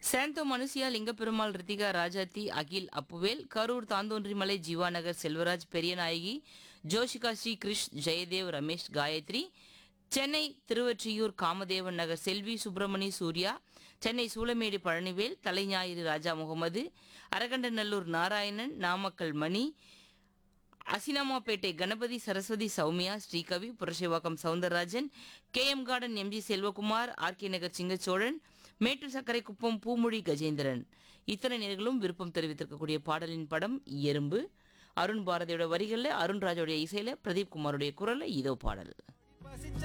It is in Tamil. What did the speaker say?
சாந்தோ Manushiya Lingaperumal Rithika Rajathi Akhil Appuvel Karur Thanthonrimalai Jeevanagar Selvaraj Periyanayaki Joshika Sri Krish Jayadev Ramesh Gayathri Chennai Thiruvottiyur Kamadevan Nagar Selvi Subramani Surya Chennai Choolaimedu Palanivel Thalainayiru Raja Mohammed Arakandanallur Narayanan Namakkal Mani Asinamapettai Ganapathi Saraswathi Soumya Srikavi Purasaiwakkam Soundararajan K M Garden MG Selvakumar RK Nagar Singacholan Mettur Sakkarai Kuppam பூமொழி Gajendran இத்தனை நேர்களும் விருப்பம் தெரிவித்திருக்கக்கூடிய பாடலின் படம் எறும்பு அருண் பாரதியோட வரிகளில் அருண் ராஜோடைய இசையில பிரதீப் குமாருடைய குரல்ல இதோ பாடல்